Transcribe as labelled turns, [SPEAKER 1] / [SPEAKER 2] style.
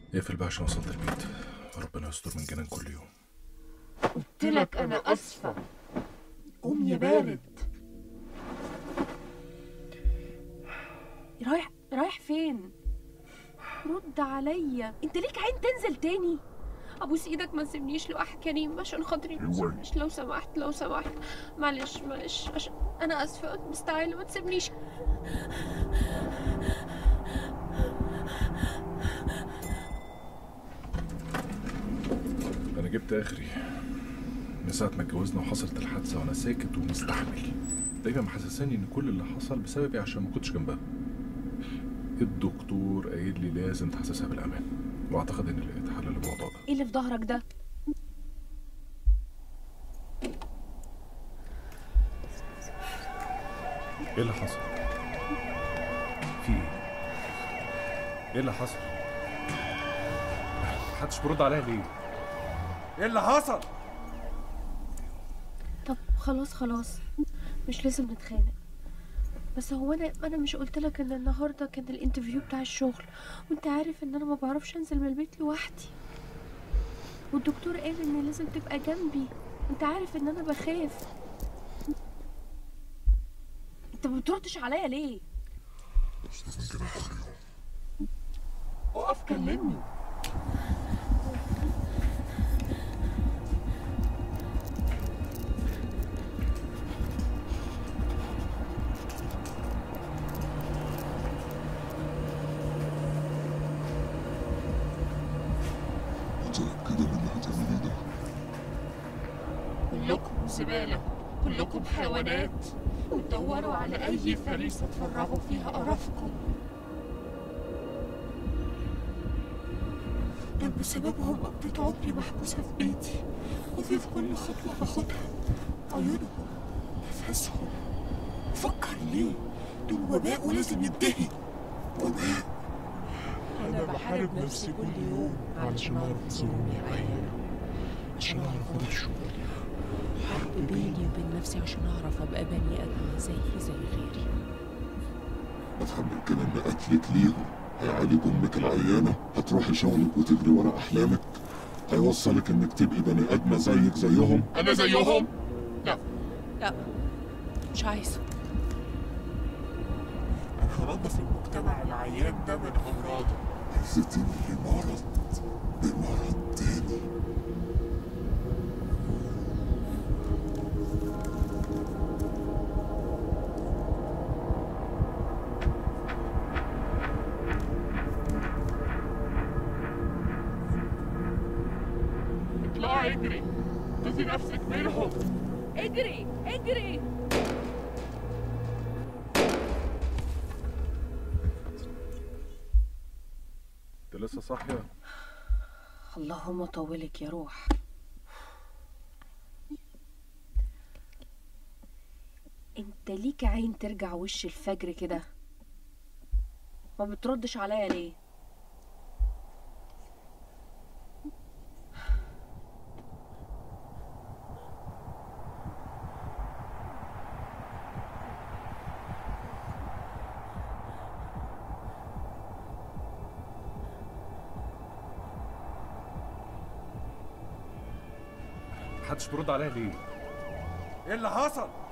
[SPEAKER 1] اقفل بقى عشان وصلت البيت ربنا يستر من جنان كل يوم
[SPEAKER 2] قلت لك انا اسفه قوم يا بارد
[SPEAKER 3] رايح رايح فين رد عليا انت ليك عين تنزل تاني ابوس ايدك ما تسيبنيش لوحدي كريم عشان خاطري ما تسيبنيش لو سمحت لو سمحت معلش معلش عشان انا اسفه مستعجله ما تسيبنيش
[SPEAKER 1] انا جبت اخري من ساعه ما اتجوزنا وحصلت الحادثه وانا ساكت ومستحمل دايما محسساني ان كل اللي حصل بسببي عشان ما كنتش جنبها الدكتور قايل لي لازم تحسسها بالامان واعتقد اني لقيت حل للموضوع ده
[SPEAKER 3] ايه اللي في ظهرك ده
[SPEAKER 1] ايه اللي حصل في ايه ايه اللي حصل محدش برد عليا ليه
[SPEAKER 4] ايه اللي حصل؟
[SPEAKER 3] طب خلاص خلاص مش لازم نتخانق بس هو انا انا مش قلت لك ان النهارده كان الانترفيو بتاع الشغل وانت عارف ان انا ما بعرفش انزل من البيت لوحدي والدكتور قال ان لازم تبقى جنبي انت عارف ان انا بخاف انت ما بتردش عليا ليه
[SPEAKER 2] اقف كلمني
[SPEAKER 5] متأكدة من اللي هتعمليه ده
[SPEAKER 2] كلكم زباله كلكم حيوانات وتدوروا على اي فريسه تفرغوا فيها قرفكم ده بسببهم قضيت عمري محبوسه في بيتي وفي في كل خطوه باخدها عيونهم نفسهم فكر ليه دول وباء ولازم ينتهي وباء
[SPEAKER 6] أنا بحارب نفسي كل يوم علشان أعرف أزورهم يا عيال عشان أعرف أروح شغلي
[SPEAKER 7] حرب بيني وبين نفسي عشان اعرف ابقى بني ادم زي زي غيري
[SPEAKER 5] أفهم من كده إن قتلك ليهم هيعالج أمك العيانة هتروحي شغلك وتجري ورا أحلامك هيوصلك إنك تبقي بني آدمة زيك زيهم
[SPEAKER 2] انا زيهم لا
[SPEAKER 7] لا مش عايزه
[SPEAKER 6] أنا هنضف المجتمع العيان ده من أمراضه
[SPEAKER 5] عايزتني لمرض بمرض تاني
[SPEAKER 2] اطلعي اجري خدي نفسك منهم
[SPEAKER 3] اجري اجري
[SPEAKER 1] انت لسه صاحيه
[SPEAKER 3] اللهم طولك يا روح انت ليك عين ترجع وش الفجر كده ما بتردش عليا ليه
[SPEAKER 1] محدش برد عليا ليه
[SPEAKER 4] ايه اللي حصل؟